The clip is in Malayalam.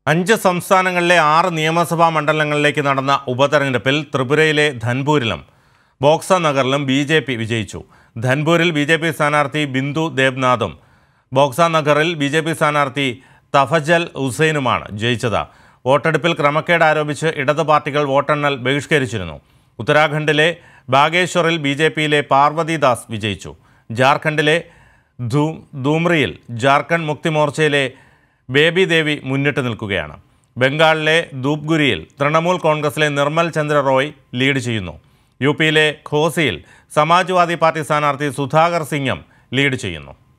അഞ്ച് സംസ്ഥാനങ്ങളിലെ ആറ് നിയമസഭാ മണ്ഡലങ്ങളിലേക്ക് നടന്ന ഉപതെരഞ്ഞെടുപ്പിൽ ത്രിപുരയിലെ ധൻപൂരിലും ബോക്സ നഗറിലും ബി ജെ പി വിജയിച്ചു ധൻപൂരിൽ ബി ജെ പി സ്ഥാനാർത്ഥി ബിന്ദു ദേബ്നാഥും ബോക്സ നഗറിൽ ബി ജെ പി സ്ഥാനാർത്ഥി തഫജൽ ഹുസൈനുമാണ് ജയിച്ചത് വോട്ടെടുപ്പിൽ ക്രമക്കേട് ആരോപിച്ച് ഇടത് പാർട്ടികൾ വോട്ടെണ്ണൽ ബഹിഷ്കരിച്ചിരുന്നു ഉത്തരാഖണ്ഡിലെ ബാഗേശ്വറിൽ ബി ജെ പിയിലെ പാർവതിദാസ് വിജയിച്ചു ജാർഖണ്ഡിലെ ധൂ ധൂമ്രിയിൽ ജാർഖണ്ഡ് മുക്തി മോർച്ചയിലെ ബേബി ദേവി മുന്നിട്ട് നിൽക്കുകയാണ് ബംഗാളിലെ ധൂപ്ഗുരിയിൽ തൃണമൂൽ കോൺഗ്രസിലെ നിർമ്മൽ ചന്ദ്ര റോയ് ലീഡ് ചെയ്യുന്നു യു പിയിലെ ഖോസിയിൽ സമാജ്വാദി പാർട്ടി സ്ഥാനാർത്ഥി സുധാകർ സിംഗും ലീഡ് ചെയ്യുന്നു